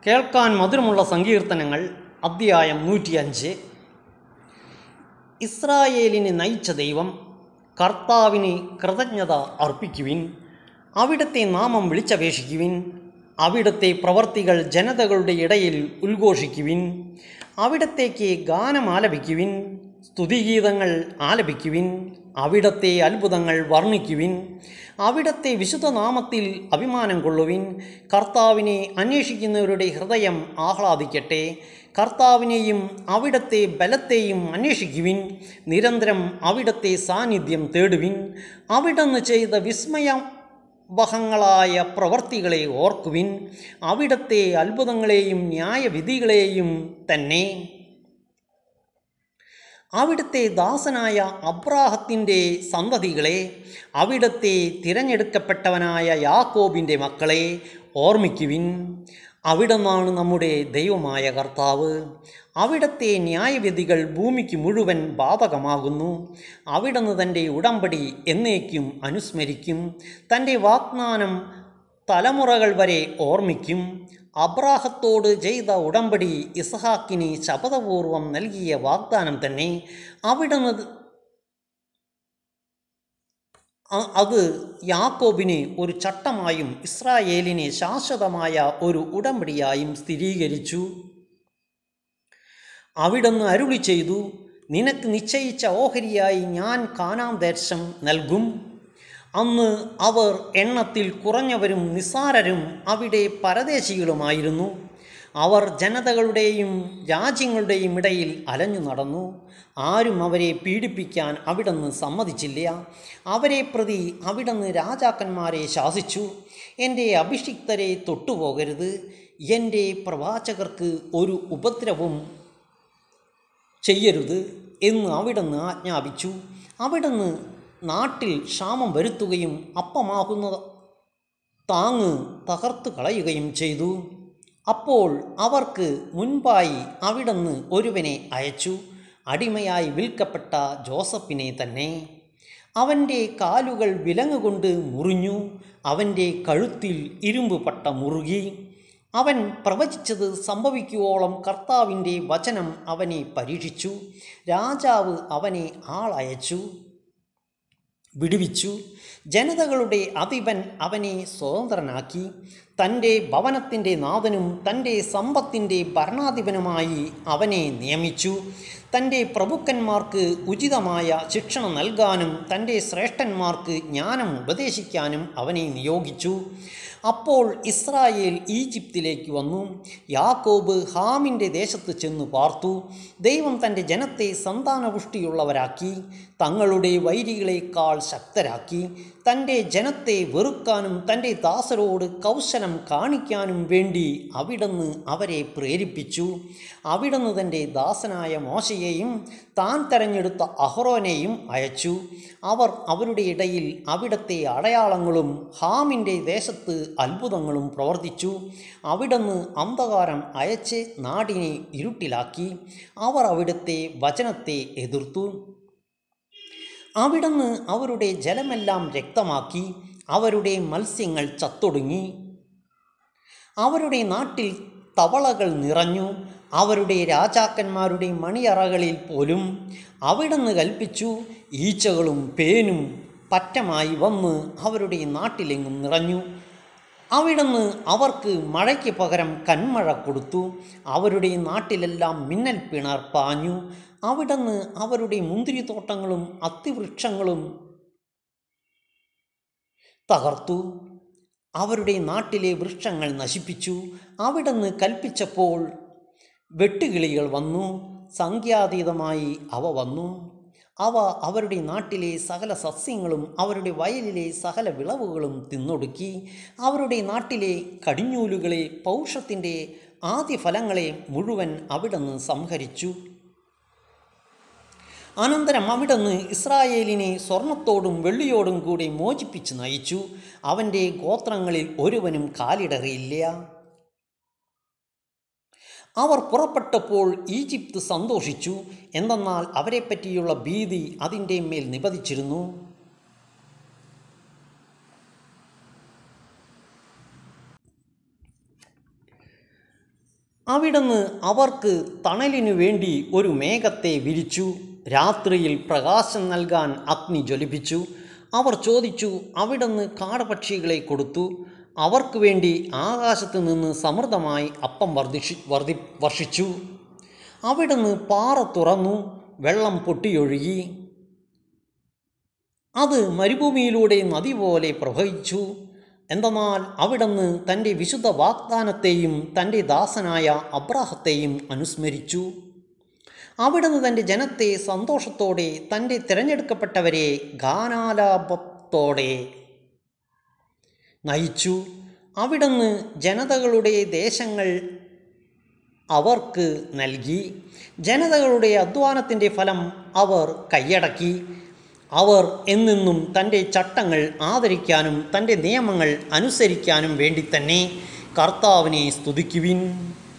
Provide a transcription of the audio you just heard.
കേൾക്കാൻ മധുരമുള്ള സങ്കീർത്തനങ്ങൾ അധ്യായം നൂറ്റിയഞ്ച് ഇസ്രായേലിനെ നയിച്ച ദൈവം കർത്താവിന് കൃതജ്ഞത അർപ്പിക്കുവിൻ അവിടുത്തെ നാമം വിളിച്ചപേക്ഷിക്കുവിൻ അവിടുത്തെ പ്രവർത്തികൾ ജനതകളുടെ ഇടയിൽ ഉദ്ഘോഷിക്കുവിൻ അവിടത്തേക്ക് ഗാനം ആലപിക്കുവിൻ സ്തുതിഗീതങ്ങൾ ആലപിക്കുവിൻ അവിടത്തെ അത്ഭുതങ്ങൾ വർണ്ണിക്കുവിൻ അവിടത്തെ വിശുദ്ധ നാമത്തിൽ അഭിമാനം കൊള്ളുവിൻ കർത്താവിനെ അന്വേഷിക്കുന്നവരുടെ ഹൃദയം ആഹ്ലാദിക്കട്ടെ കർത്താവിനെയും അവിടത്തെ ബലത്തെയും അന്വേഷിക്കുവിൻ നിരന്തരം അവിടത്തെ സാന്നിധ്യം തേടുവിൻ അവിടുന്ന് ചെയ്ത വിസ്മയ വഹങ്ങളായ പ്രവർത്തികളെ ഓർക്കുവിൻ അവിടത്തെ അത്ഭുതങ്ങളെയും ന്യായവിധികളെയും തന്നെ അവിടുത്തെ ദാസനായ അബ്രാഹത്തിൻ്റെ സന്തതികളെ അവിടുത്തെ തിരഞ്ഞെടുക്കപ്പെട്ടവനായ യാക്കോബിൻ്റെ മക്കളെ ഓർമ്മിക്കുവിൻ അവിടുന്നാണ് നമ്മുടെ ദൈവമായ കർത്താവ് അവിടത്തെ ന്യായവിധികൾ ഭൂമിക്ക് മുഴുവൻ ബാധകമാകുന്നു അവിടുന്ന് തൻ്റെ ഉടമ്പടി എന്നേക്കും അനുസ്മരിക്കും തൻ്റെ വാഗ്ദാനം തലമുറകൾ വരെ ഓർമ്മിക്കും അബ്രാഹത്തോട് ചെയ്ത ഉടമ്പടി ഇസഹാക്കിന് ശപഥപൂർവം നൽകിയ വാഗ്ദാനം തന്നെ അവിടുന്ന് അ- അത് യാക്കോബിന് ഒരു ചട്ടമായും ഇസ്രായേലിന് ശാശ്വതമായ ഒരു ഉടമ്പടിയായും സ്ഥിരീകരിച്ചു അവിടുന്ന് അരുളി ചെയ്തു നിനക്ക് നിശ്ചയിച്ച ഓഹരിയായി ഞാൻ കാനാം ദേശം നൽകും അന്ന് അവർ എണ്ണത്തിൽ കുറഞ്ഞവരും നിസ്സാരരും അവിടെ പരദേശികളുമായിരുന്നു അവർ ജനതകളുടെയും രാജ്യങ്ങളുടെയും ഇടയിൽ അലഞ്ഞു നടന്നു ആരും അവരെ പീഡിപ്പിക്കാൻ അവിടുന്ന് സമ്മതിച്ചില്ല അവരെ പ്രതി അവിടുന്ന് രാജാക്കന്മാരെ ശാസിച്ചു എൻ്റെ അഭിഷിക്തരെ തൊട്ടുപോകരുത് എൻ്റെ പ്രവാചകർക്ക് ഒരു ഉപദ്രവവും ചെയ്യരുത് എന്ന് അവിടുന്ന് ആജ്ഞാപിച്ചു അവിടുന്ന് നാട്ടിൽ ക്ഷാമം വരുത്തുകയും അപ്പമാകുന്ന താങ്ങ് തകർത്തു കളയുകയും ചെയ്തു അപ്പോൾ അവർക്ക് മുൻപായി അവിടുന്ന് ഒരുവനെ അയച്ചു അടിമയായി വിൽക്കപ്പെട്ട ജോസഫിനെ തന്നെ അവൻ്റെ കാലുകൾ വിലങ്ങുകൊണ്ട് മുറിഞ്ഞു അവൻ്റെ കഴുത്തിൽ ഇരുമ്പ് പട്ട മുറുകി അവൻ പ്രവചിച്ചത് സംഭവിക്കുവോളം കർത്താവിൻ്റെ വചനം അവനെ പരീക്ഷിച്ചു രാജാവ് അവനെ ആളയച്ചു വിടുവിച്ചു ജനതകളുടെ അധിപൻ അവനെ സ്വതന്ത്രനാക്കി തൻ്റെ ഭവനത്തിൻ്റെ നാഥനും തൻ്റെ സമ്പത്തിൻ്റെ ഭരണാധിപനുമായി അവനെ നിയമിച്ചു തൻ്റെ പ്രഭുക്കന്മാർക്ക് ഉചിതമായ ശിക്ഷണം നൽകാനും തൻ്റെ ശ്രേഷ്ഠന്മാർക്ക് ജ്ഞാനം ഉപദേശിക്കാനും അവനെ നിയോഗിച്ചു അപ്പോൾ ഇസ്രായേൽ ഈജിപ്തിലേക്ക് വന്നു യാക്കോബ് ഹാമിൻ്റെ ദേശത്ത് ചെന്ന് പാർത്തു ദൈവം തൻ്റെ ജനത്തെ സന്താനപുഷ്ടിയുള്ളവരാക്കി തങ്ങളുടെ വൈരികളെക്കാൾ ശക്തരാക്കി തൻ്റെ ജനത്തെ വെറുക്കാനും തൻ്റെ ദാസരോട് കൗശലം കാണിക്കാനും വേണ്ടി അവിടുന്ന് അവരെ പ്രേരിപ്പിച്ചു അവിടുന്ന് തൻ്റെ ദാസനായ മോശയെയും താൻ തെരഞ്ഞെടുത്ത അഹ്റോനെയും അയച്ചു അവർ അവരുടെ ഇടയിൽ അവിടത്തെ അടയാളങ്ങളും ഹാമിൻ്റെ ദേശത്ത് അത്ഭുതങ്ങളും പ്രവർത്തിച്ചു അവിടുന്ന് അന്ധകാരം അയച്ച് നാടിനെ ഇരുട്ടിലാക്കി അവർ അവിടുത്തെ വചനത്തെ എതിർത്തു അവിടുന്ന് അവരുടെ ജലമെല്ലാം രക്തമാക്കി അവരുടെ മത്സ്യങ്ങൾ ചത്തൊടുങ്ങി അവരുടെ നാട്ടിൽ തവളകൾ നിറഞ്ഞു അവരുടെ രാജാക്കന്മാരുടെ മണിയറകളിൽ പോലും അവിടുന്ന് കൽപ്പിച്ചു ഈച്ചകളും പേനും പറ്റമായി വന്ന് അവരുടെ നാട്ടിലെങ്ങും നിറഞ്ഞു അവിടുന്ന് അവർക്ക് മഴയ്ക്ക് പകരം കന്മഴ കൊടുത്തു അവരുടെ നാട്ടിലെല്ലാം മിന്നൽ പിണർ പാഞ്ഞു അവിടുന്ന് അവരുടെ മുന്തിരിത്തോട്ടങ്ങളും അത്തിവൃക്ഷങ്ങളും തകർത്തു അവരുടെ നാട്ടിലെ വൃക്ഷങ്ങൾ നശിപ്പിച്ചു അവിടുന്ന് കൽപ്പിച്ചപ്പോൾ വെട്ടുകിളികൾ വന്നു സംഖ്യാതീതമായി അവ വന്നു അവ അവരുടെ നാട്ടിലെ സകല സസ്യങ്ങളും അവരുടെ വയലിലെ സകല വിളവുകളും തിന്നൊടുക്കി അവരുടെ നാട്ടിലെ കടിഞ്ഞൂലുകളെ പൗഷത്തിൻ്റെ ആദ്യ ഫലങ്ങളെ മുഴുവൻ അവിടുന്ന് സംഹരിച്ചു അനന്തരം അവിടുന്ന് ഇസ്രായേലിനെ സ്വർണത്തോടും വെള്ളിയോടും കൂടി മോചിപ്പിച്ച് നയിച്ചു അവൻ്റെ ഗോത്രങ്ങളിൽ ഒരുവനും കാലിടറിയില്ല അവർ പുറപ്പെട്ടപ്പോൾ ഈജിപ്ത് സന്തോഷിച്ചു എന്തെന്നാൽ അവരെപ്പറ്റിയുള്ള ഭീതി അതിൻ്റെ മേൽ നിപതിച്ചിരുന്നു അവിടുന്ന് അവർക്ക് തണലിനു വേണ്ടി ഒരു മേഘത്തെ വിരിച്ചു രാത്രിയിൽ പ്രകാശം നൽകാൻ അഗ്നി ജ്വലിപ്പിച്ചു അവർ ചോദിച്ചു അവിടുന്ന് കാടപക്ഷികളെ കൊടുത്തു അവർക്ക് വേണ്ടി ആകാശത്ത് നിന്ന് സമൃദ്ധമായി അപ്പം വർദ്ധിച്ചു വർദ്ധി വർഷിച്ചു അവിടുന്ന് പാറ തുറന്നു വെള്ളം പൊട്ടിയൊഴുകി അത് മരുഭൂമിയിലൂടെ നദി പോലെ പ്രവഹിച്ചു എന്തെന്നാൽ അവിടുന്ന് തൻ്റെ വിശുദ്ധ വാഗ്ദാനത്തെയും തൻ്റെ ദാസനായ അബ്രാഹത്തെയും അനുസ്മരിച്ചു അവിടുന്ന് തൻ്റെ ജനത്തെ സന്തോഷത്തോടെ തൻ്റെ തിരഞ്ഞെടുക്കപ്പെട്ടവരെ ഗാനാലാപത്തോടെ നയിച്ചു അവിടുന്ന് ജനതകളുടെ ദേശങ്ങൾ അവർക്ക് നൽകി ജനതകളുടെ അധ്വാനത്തിൻ്റെ ഫലം അവർ കൈയടക്കി അവർ എന്നെന്നും തൻ്റെ ചട്ടങ്ങൾ ആദരിക്കാനും തൻ്റെ നിയമങ്ങൾ അനുസരിക്കാനും വേണ്ടി തന്നെ കർത്താവിനെ സ്തുതിക്കുവിൻ